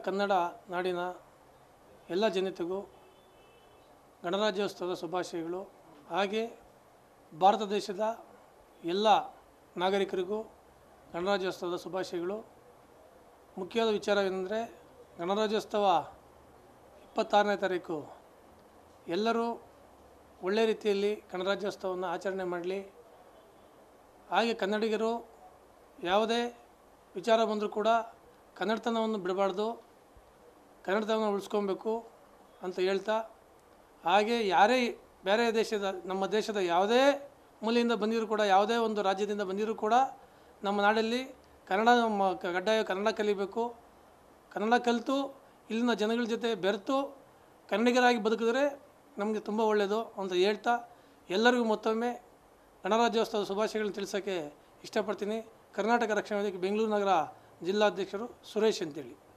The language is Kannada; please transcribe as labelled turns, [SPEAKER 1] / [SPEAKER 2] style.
[SPEAKER 1] ಕನ್ನಡ ನಾಡಿನ ಎಲ್ಲ ಜನತೆಗೂ ಗಣರಾಜ್ಯೋತ್ಸವದ ಶುಭಾಶಯಗಳು ಹಾಗೆ ಭಾರತ ದೇಶದ ಎಲ್ಲ ನಾಗರಿಕರಿಗೂ ಗಣರಾಜ್ಯೋತ್ಸವದ ಶುಭಾಶಯಗಳು ಮುಖ್ಯವಾದ ವಿಚಾರವೇನೆಂದರೆ ಗಣರಾಜ್ಯೋತ್ಸವ ಇಪ್ಪತ್ತಾರನೇ ತಾರೀಕು ಎಲ್ಲರೂ ಒಳ್ಳೆಯ ರೀತಿಯಲ್ಲಿ ಗಣರಾಜ್ಯೋತ್ಸವವನ್ನು ಆಚರಣೆ ಮಾಡಲಿ ಹಾಗೆ ಕನ್ನಡಿಗರು ಯಾವುದೇ ವಿಚಾರ ಬಂದರೂ ಕೂಡ ಕನ್ನಡತನವನ್ನು ಬಿಡಬಾರ್ದು ಕನ್ನಡತನವನ್ನು ಉಳಿಸ್ಕೊಬೇಕು ಅಂತ ಹೇಳ್ತಾ ಹಾಗೆ ಯಾರೇ ಬೇರೆ ದೇಶದ ನಮ್ಮ ದೇಶದ ಯಾವುದೇ ಮೂಲೆಯಿಂದ ಬಂದಿರೂ ಕೂಡ ಯಾವುದೇ ಒಂದು ರಾಜ್ಯದಿಂದ ಬಂದಿರೂ ಕೂಡ ನಮ್ಮ ನಾಡಲ್ಲಿ ಕನ್ನಡ ನಮ್ಮ ಕ- ಕಡ್ಡಾಯ ಕನ್ನಡ ಕಲಿಬೇಕು ಕನ್ನಡ ಕಲಿತು ಇಲ್ಲಿನ ಜನಗಳ ಜೊತೆ ಬೆರೆತು ಕನ್ನಡಿಗರಾಗಿ ಬದುಕಿದ್ರೆ ನಮಗೆ ತುಂಬ ಒಳ್ಳೆಯದು ಅಂತ ಹೇಳ್ತಾ ಎಲ್ಲರಿಗೂ ಮತ್ತೊಮ್ಮೆ ಗಣರಾಜ್ಯೋತ್ಸವದ ಶುಭಾಶಯಗಳನ್ನು ತಿಳಿಸೋಕ್ಕೆ ಇಷ್ಟಪಡ್ತೀನಿ ಕರ್ನಾಟಕ ರಕ್ಷಣಾ ವೇದಿಕೆ ಬೆಂಗಳೂರು ನಗರ ಜಿಲ್ಲಾಧ್ಯಕ್ಷರು ಸುರೇಶ್ ಅಂತೇಳಿ